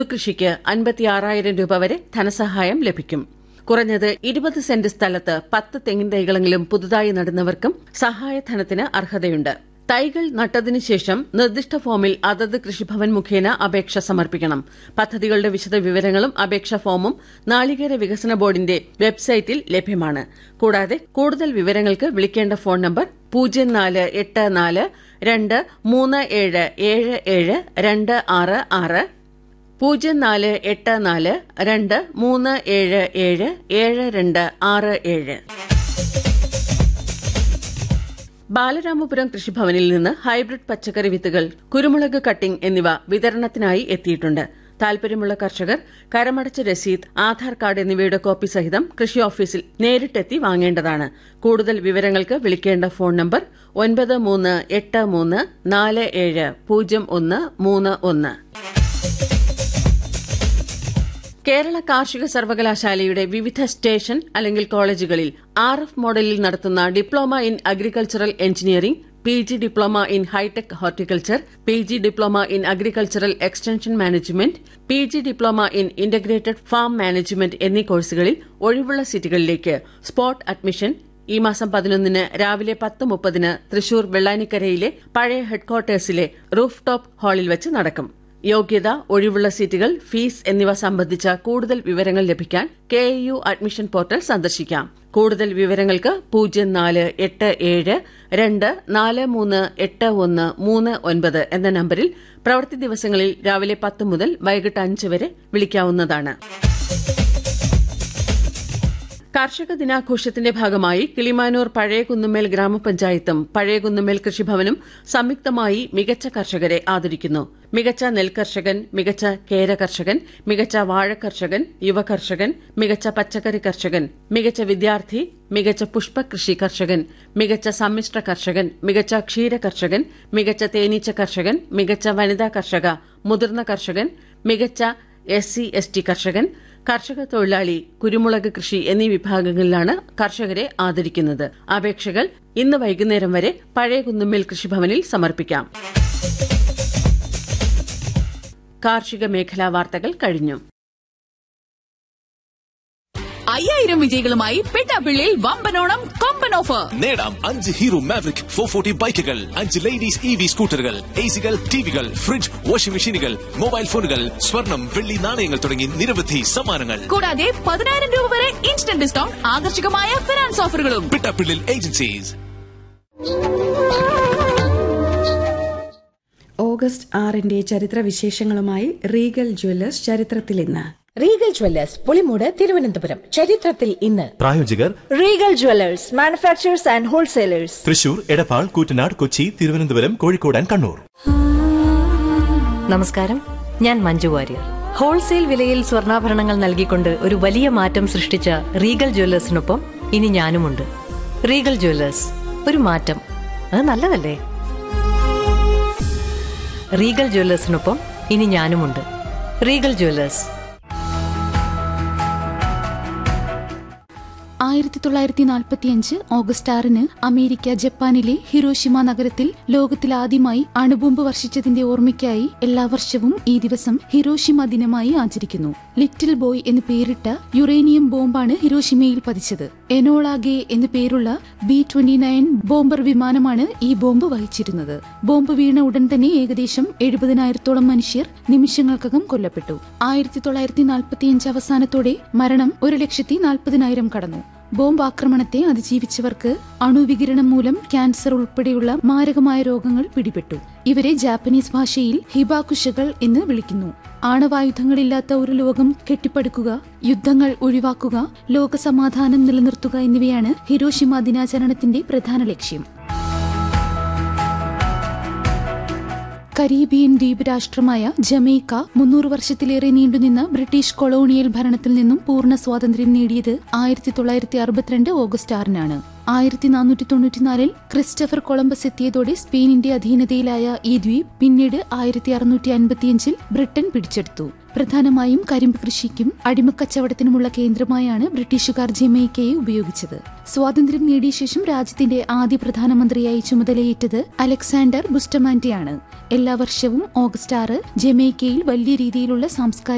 കൃഷിക്ക് അൻപത്തിയാറായിരം രൂപ വരെ ധനസഹായം ലഭിക്കും കുറഞ്ഞത് ഇരുപത് സെന്റ് സ്ഥലത്ത് പത്ത് തെങ്ങിൻ തൈകളെങ്കിലും പുതുതായി നടുന്നവർക്കും സഹായധനത്തിന് അർഹതയുണ്ട് തൈകൾ നട്ടതിനു ശേഷം നിർദ്ദിഷ്ട ഫോമിൽ അതത് കൃഷിഭവൻ മുഖേന അപേക്ഷ സമർപ്പിക്കണം പദ്ധതികളുടെ വിശദ വിവരങ്ങളും അപേക്ഷാ ഫോമും നാളികേര വികസന ബോർഡിന്റെ വെബ്സൈറ്റിൽ ലഭ്യമാണ് കൂടാതെ കൂടുതൽ വിവരങ്ങൾക്ക് വിളിക്കേണ്ട ഫോൺ നമ്പർ പൂജ്യം നാല് എട്ട് നാല് രണ്ട് മൂന്ന് ഏഴ് ഏഴ് ഏഴ് രണ്ട് ആറ് ആറ് പൂജ്യം നാല് എട്ട് നാല് രണ്ട് മൂന്ന് ഏഴ് ഏഴ് ഏഴ് രണ്ട് ആറ് ഏഴ് ബാലരാമപുരം കൃഷിഭവനിൽ നിന്ന് ഹൈബ്രിഡ് പച്ചക്കറി വിത്തുകൾ കുരുമുളക് കട്ടിംഗ് എന്നിവ വിതരണത്തിനായി എത്തിയിട്ടുണ്ട് താൽപര്യമുള്ള കർഷകർ കരമടച്ച രസീത് ആധാർ കാർഡ് എന്നിവയുടെ കോപ്പി സഹിതം കൃഷി ഓഫീസിൽ നേരിട്ടെത്തി വാങ്ങേണ്ടതാണ് കൂടുതൽ വിവരങ്ങൾക്ക് വിളിക്കേണ്ട ഫോൺ നമ്പർ ഒൻപത് മൂന്ന് എട്ട് മൂന്ന് നാല് ഏഴ് പൂജ്യം ഒന്ന് മൂന്ന് ഒന്ന് കേരള കാർഷിക സർവകലാശാലയുടെ വിവിധ സ്റ്റേഷൻ അല്ലെങ്കിൽ കോളേജുകളിൽ ആർ എഫ് മോഡലിൽ നടത്തുന്ന diploma in agricultural engineering P G diploma in hi tech horticulture P G diploma in agricultural extension management P G diploma in integrated farm management എന്നീ കോഴ്സുകളിൽ ഒഴിവുള്ള സീറ്റുകളിലേക്ക് സ്പോട്ട് അഡ്മിഷൻ ഈ മാസം പതിനൊന്നിന് രാവിലെ പത്ത് മുപ്പതിന് തൃശൂർ വെള്ളാനിക്കരയിലെ പഴയ ഹെഡ്ക്വാർട്ടേഴ്സിലെ റൂഫ് ടോപ്പ് ഹാളിൽ വെച്ച് നടക്കും യോഗ്യത ഒഴിവുള്ള സീറ്റുകൾ ഫീസ് എന്നിവ സംബന്ധിച്ച കൂടുതൽ വിവരങ്ങൾ ലഭിക്കാൻ കെ യു അഡ്മിഷൻ പോർട്ടൽ സന്ദർശിക്കാം കൂടുതൽ വിവരങ്ങൾക്ക് പൂജ്യം നാല് എട്ട് ഏഴ് രണ്ട് നാല് മൂന്ന് എട്ട് ഒന്ന് മൂന്ന് ഒൻപത് എന്ന നമ്പറിൽ പ്രവൃത്തി ദിവസങ്ങളിൽ രാവിലെ പത്ത് മുതൽ വൈകിട്ട് അഞ്ച് വരെ വിളിക്കാവുന്നതാണ് കർഷക ദിനാഘോഷത്തിന്റെ ഭാഗമായി കിളിമാനൂർ പഴയ കുന്നുമേൽ ഗ്രാമപഞ്ചായത്തും പഴയ കുന്നുമേൽ കൃഷിഭവനും സംയുക്തമായി മികച്ച കർഷകരെ ആദരിക്കുന്നു മികച്ച നെൽകർഷകൻ മികച്ച കേര കർഷകൻ മികച്ച വാഴ കർഷകൻ യുവ കർഷകൻ മികച്ച പച്ചക്കറി കർഷകൻ മികച്ച വിദ്യാർത്ഥി മികച്ച പുഷ്പകൃഷി കർഷകൻ മികച്ച സമ്മിശ്ര കർഷകൻ മികച്ച ക്ഷീര കർഷകൻ മികച്ച തേനീച്ച കർഷകൻ മികച്ച വനിതാ കർഷക മുതിർന്ന കർഷകൻ മികച്ച എസ് സി എസ് ടി കർഷകൻ കർഷക തൊഴിലാളി കുരുമുളക് കൃഷി എന്നീ വിഭാഗങ്ങളിലാണ് കർഷകരെ ആദരിക്കുന്നത് അപേക്ഷകൾ ഇന്ന് വൈകുന്നേരം വരെ പഴയ കുന്നുമ്മൽ കൃഷിഭവനിൽ സമർപ്പിക്കാം കാർഷിക മേഖലാ വാർത്തകൾ കഴിഞ്ഞു അയ്യായിരം വിജയികളുമായി പെട്ടാപ്പിള്ളിയിൽ വമ്പനോണം കൊമ്പൻ ഓഫർ നേടാം അഞ്ച് ഹീറോ മാവറിക് ഫോർ ഫോർട്ടി ബൈക്കുകൾ അഞ്ച് ലേഡീസ് ഇ വി സ്കൂട്ടറുകൾ എ സികൾ ടിവികൾ ഫ്രിഡ്ജ് വാഷിംഗ് മെഷീനുകൾ മൊബൈൽ ഫോണുകൾ സ്വർണം വെള്ളി നാണയങ്ങൾ തുടങ്ങി നിരവധി സമ്മാനങ്ങൾ കൂടാതെ പതിനായിരം രൂപ വരെ ഇൻസ്റ്റന്റ് ഡിസ്കൗണ്ട് ആകർഷകമായ ഫിനാൻസ് ഓഫറുകളും പിട്ടാപ്പിള്ളിൽ ഏജൻസീസ് ഓഗസ്റ്റ് ആറിന്റെ ചരിത്രവിശേഷങ്ങളുമായി റീഗൽ ജ്വല്ലേഴ്സ് ചരിത്രത്തിൽ ഇന്ന് റീഗൽ ജ്വല്ലേഴ്സ് പുളിമൂട് തിരുവനന്തപുരം ചരിത്രത്തിൽ ഇന്ന് പ്രായോജകർ Regal jewellers manufacturers and wholesalers Thrissur Edappal Koottanad Kochi Thiruvananthapuram Kozhikode and Kannur നമസ്കാരം ഞാൻ മഞ്ജു വാര്യർ ഹോൾസെയിൽ വിലയിൽ സ്വർണ്ണാഭരണങ്ങൾ നൽകിക്കൊണ്ട് ഒരു വലിയ മാറ്റം സൃഷ്ടിച്ച റീഗൽ ജ്വല്ലേഴ്സിനൊപ്പം ഇനി ഞാനുമുണ്ട് റീഗൽ ജ്വല്ലേഴ്സ് ഒരു മാറ്റം അത് നല്ലതല്ലേ റീഗൽ ജ്വല്ലേഴ്സിനൊപ്പം ഇനി ഞാനുമുണ്ട് റീഗൽ ജ്വല്ലേഴ്സ് ആയിരത്തി തൊള്ളായിരത്തി നാൽപ്പത്തിയഞ്ച് ഓഗസ്റ്റ് ആറിന് അമേരിക്ക ജപ്പാനിലെ ഹിരോഷിമ നഗരത്തിൽ ലോകത്തിലാദ്യമായി അണുബോംബ് വർഷിച്ചതിന്റെ ഓർമ്മയ്ക്കായി എല്ലാ വർഷവും ഈ ദിവസം ഹിരോഷിമ ദിനമായി ആചരിക്കുന്നു ലിറ്റിൽ ബോയ് എന്ന് പേരിട്ട യുറേനിയം ബോംബാണ് ഹിരോഷിമയിൽ പതിച്ചത് എനോളാഗെ എന്ന് പേരുള്ള ബി ട്വന്റി നയൻ ബോംബർ വിമാനമാണ് ഈ ബോംബ് വഹിച്ചിരുന്നത് ബോംബ് വീണ ഉടൻ തന്നെ ഏകദേശം എഴുപതിനായിരത്തോളം മനുഷ്യർ നിമിഷങ്ങൾക്കകം കൊല്ലപ്പെട്ടു ആയിരത്തി തൊള്ളായിരത്തി നാൽപ്പത്തിയഞ്ച് അവസാനത്തോടെ മരണം ഒരു ലക്ഷത്തി നാൽപ്പതിനായിരം കടന്നു ബോംബ് ആക്രമണത്തെ അതിജീവിച്ചവർക്ക് അണുവികിരണം മൂലം ക്യാൻസർ ഉൾപ്പെടെയുള്ള മാരകമായ രോഗങ്ങൾ പിടിപെട്ടു ഇവരെ ജാപ്പനീസ് ഭാഷയിൽ ഹിബാകുഷകൾ എന്ന് വിളിക്കുന്നു ആണവായുധങ്ങളില്ലാത്ത ഒരു ലോകം കെട്ടിപ്പടുക്കുക യുദ്ധങ്ങൾ ഒഴിവാക്കുക ലോക സമാധാനം നിലനിർത്തുക എന്നിവയാണ് ഹിരോഷിമ ദിനാചരണത്തിന്റെ പ്രധാന ലക്ഷ്യം കരീബിയൻ ദ്വീപ് രാഷ്ട്രമായ ജമൈക്ക മുന്നൂറ് വർഷത്തിലേറെ നീണ്ടുനിന്ന ബ്രിട്ടീഷ് കൊളോണിയൽ ഭരണത്തിൽ നിന്നും പൂർണ്ണ സ്വാതന്ത്ര്യം നേടിയത് ആയിരത്തി തൊള്ളായിരത്തി അറുപത്തിരണ്ട് ഓഗസ്റ്റ് ആറിനാണ് ആയിരത്തി നാനൂറ്റി തൊണ്ണൂറ്റിനാലിൽ ക്രിസ്റ്റഫർ കൊളംബസ് എത്തിയതോടെ സ്പെയിനിന്റെ അധീനതയിലായ ഈ ദ്വീപ് പിന്നീട് ആയിരത്തി അറുന്നൂറ്റി അൻപത്തിയഞ്ചിൽ ബ്രിട്ടൻ പിടിച്ചെടുത്തു പ്രധാനമായും കരിമ്പ് കൃഷിക്കും അടിമക്കച്ചവടത്തിനുമുള്ള കേന്ദ്രമായാണ് ബ്രിട്ടീഷുകാർ ജമൈക്കയെ ഉപയോഗിച്ചത് സ്വാതന്ത്ര്യം നേടിയ ശേഷം രാജ്യത്തിന്റെ ആദ്യ പ്രധാനമന്ത്രിയായി ചുമതലയേറ്റത് അലക്സാണ്ടർ ബുസ്റ്റമാന്റെയാണ് എല്ലാ വർഷവും ഓഗസ്റ്റ് ആറ് ജമൈക്കയിൽ വലിയ രീതിയിലുള്ള സാംസ്കാരിക